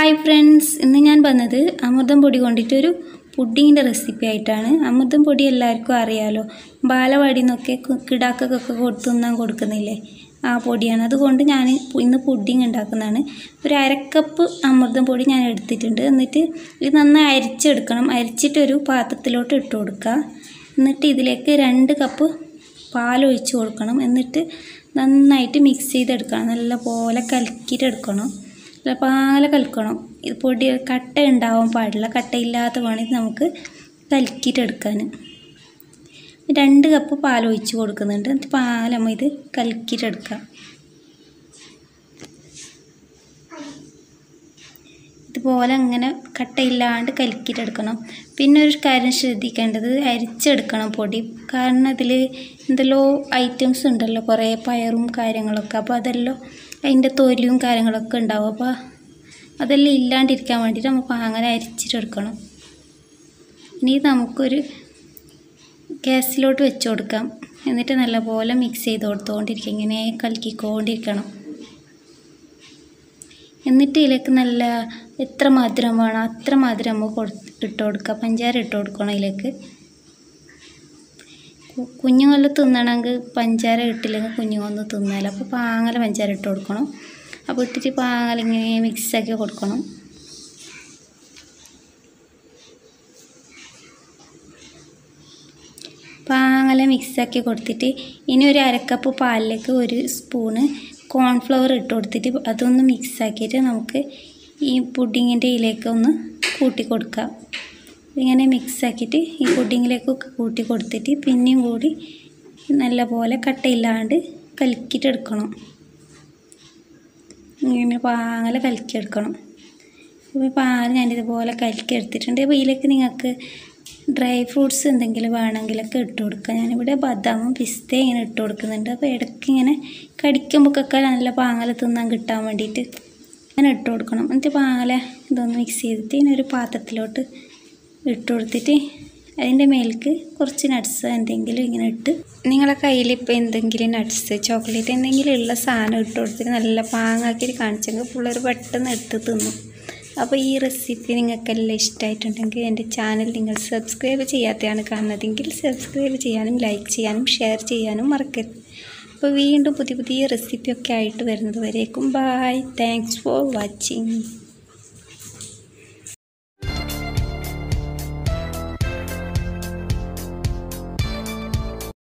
hi friends ഇന്ന് ഞാൻ വന്നത് അമൃതം പൊടി കൊണ്ടിട്ടൊരു പുഡിങ്ങിൻ്റെ റെസിപ്പി ആയിട്ടാണ് അമൃതം പൊടി എല്ലാവർക്കും അറിയാലോ ബാലവാടിയിൽ നിന്നൊക്കെ കു- കിടാക്കൾക്കൊക്കെ കൊടുത്തു തിന്നാൻ കൊടുക്കുന്നില്ലേ ആ പൊടിയാണ് അതുകൊണ്ട് ഞാൻ ഇന്ന് പുഡിങ് ഉണ്ടാക്കുന്നതാണ് ഒരു അരക്കപ്പ് അമൃതം പൊടി ഞാൻ എടുത്തിട്ടുണ്ട് എന്നിട്ട് ഇത് നന്നായി അരിച്ചെടുക്കണം അരിച്ചിട്ടൊരു പാത്രത്തിലോട്ട് ഇട്ട് കൊടുക്കുക എന്നിട്ട് ഇതിലേക്ക് രണ്ട് കപ്പ് പാലൊഴിച്ച് കൊടുക്കണം എന്നിട്ട് നന്നായിട്ട് മിക്സ് ചെയ്തെടുക്കണം നല്ല പോലെ കലക്കിയിട്ടെടുക്കണം നല്ല പാല കലക്കണം ഇത് പൊടി കട്ട ഉണ്ടാവാൻ പാടില്ല കട്ടയില്ലാത്ത വേണം ഇത് നമുക്ക് കലക്കിയിട്ടെടുക്കാൻ രണ്ട് കപ്പ് പാൽ ഒഴിച്ച് കൊടുക്കുന്നുണ്ട് എന്നിട്ട് പാലമ്മ ഇത് കലക്കിയിട്ടെടുക്കാം ഇതുപോലെ അങ്ങനെ കട്ടയില്ലാണ്ട് കലക്കിയിട്ടെടുക്കണം പിന്നെ ഒരു കാര്യം ശ്രദ്ധിക്കേണ്ടത് അരിച്ചെടുക്കണം പൊടി കാരണം അതിൽ എന്തെല്ലോ ഐറ്റംസ് ഉണ്ടല്ലോ കുറേ പയറും കാര്യങ്ങളൊക്കെ അപ്പോൾ അതെല്ലാം അതിൻ്റെ തൊലിയും കാര്യങ്ങളൊക്കെ ഉണ്ടാവും അപ്പോൾ അതെല്ലാം ഇല്ലാണ്ടിരിക്കാൻ വേണ്ടിയിട്ട് നമുക്ക് അങ്ങനെ അരിച്ചിട്ടെടുക്കണം ഇനി നമുക്കൊരു ഗ്യാസിലോട്ട് വെച്ച് കൊടുക്കാം എന്നിട്ട് നല്ലപോലെ മിക്സ് ചെയ്ത് കൊടുത്തുകൊണ്ടിരിക്കുക ഇങ്ങനെ കലക്കിക്കൊണ്ടിരിക്കണം എന്നിട്ട് ഇതിലേക്ക് നല്ല എത്ര മധുരം വേണം അത്ര മധുരം നമുക്ക് കൊടു ഇട്ട് കൊടുക്കുക പഞ്ചാര ഇട്ട് കൊടുക്കണം ഇതിലേക്ക് കു- കുഞ്ഞുങ്ങൾ തിന്നണമെങ്കിൽ പഞ്ചാര ഇട്ടില്ലെങ്കിൽ കുഞ്ഞുങ്ങളൊന്നും തിന്നാല അപ്പോൾ പാങ്ങല പഞ്ചാര ഇട്ട് കൊടുക്കണം അപ്പോൾ ഇട്ടിട്ട് പാങ്ങല ഇങ്ങനെ മിക്സാക്കി കൊടുക്കണം പാങ്ങല മിക്സാക്കി കൊടുത്തിട്ട് ഇനി ഒരു അരക്കപ്പ് പാലിലേക്ക് ഒരു സ്പൂണ് കോൺഫ്ലവർ ഇട്ട് കൊടുത്തിട്ട് അതൊന്ന് മിക്സാക്കിയിട്ട് നമുക്ക് ഈ പുഡിങ്ങിൻ്റെ ഇതിലേക്ക് ഒന്ന് കൂട്ടി കൊടുക്കാം ഇങ്ങനെ മിക്സാക്കിയിട്ട് ഈ പുഡിങ്ങിലേക്ക് കൂട്ടി കൊടുത്തിട്ട് പിന്നെയും കൂടി നല്ലപോലെ കട്ടയില്ലാണ്ട് കലക്കിയിട്ടെടുക്കണം ഇങ്ങനെ പാങ്ങല കലക്കിയെടുക്കണം ഇപ്പോൾ പാൽ ഞാനിതുപോലെ കലക്കി എടുത്തിട്ടുണ്ട് അപ്പോൾ ഇതിലേക്ക് നിങ്ങൾക്ക് ഡ്രൈ ഫ്രൂട്ട്സ് എന്തെങ്കിലും വേണമെങ്കിലൊക്കെ ഇട്ട് കൊടുക്കാം ഞാനിവിടെ ബദാമും പിസ്തയും ഇങ്ങനെ ഇട്ട് കൊടുക്കുന്നുണ്ട് അപ്പോൾ ഇടയ്ക്ക് ഇങ്ങനെ കടിക്കുമ്പോഴൊക്കെ നല്ല പാങ്ങല തിന്നാൻ കിട്ടാൻ വേണ്ടിയിട്ട് അങ്ങനെ ഇട്ട് കൊടുക്കണം എന്നിട്ട് പാങ്ങല ഇതൊന്ന് മിക്സ് ചെയ്തിട്ട് ഇങ്ങനെ ഒരു പാത്രത്തിലോട്ട് ഇട്ട് കൊടുത്തിട്ട് അതിൻ്റെ മേലേക്ക് കുറച്ച് നട്ട്സ് എന്തെങ്കിലും ഇങ്ങനെ ഇട്ട് നിങ്ങളെ കയ്യിൽ ഇപ്പോൾ എന്തെങ്കിലും നട്ട്സ് ചോക്ലേറ്റ് എന്തെങ്കിലും ഉള്ള സാധനം ഇട്ട് കൊടുത്തിട്ട് നല്ല പാങ്ങാക്കിയിട്ട് കാണിച്ചെങ്കിൽ പിള്ളേർ പെട്ടെന്ന് എടുത്ത് തിന്നും അപ്പോൾ ഈ റെസിപ്പി നിങ്ങൾക്കെല്ലാം ഇഷ്ടമായിട്ടുണ്ടെങ്കിൽ എൻ്റെ ചാനൽ നിങ്ങൾ സബ്സ്ക്രൈബ് ചെയ്യാത്തതാണ് കാണുന്നതെങ്കിൽ സബ്സ്ക്രൈബ് ചെയ്യാനും ലൈക്ക് ചെയ്യാനും ഷെയർ ചെയ്യാനും മറക്കരുത് അപ്പോൾ വീണ്ടും പുതിയ പുതിയ റെസിപ്പിയൊക്കെ ആയിട്ട് വരുന്നത് വരേക്കും ബായ് താങ്ക്സ് ഫോർ വാച്ചിങ്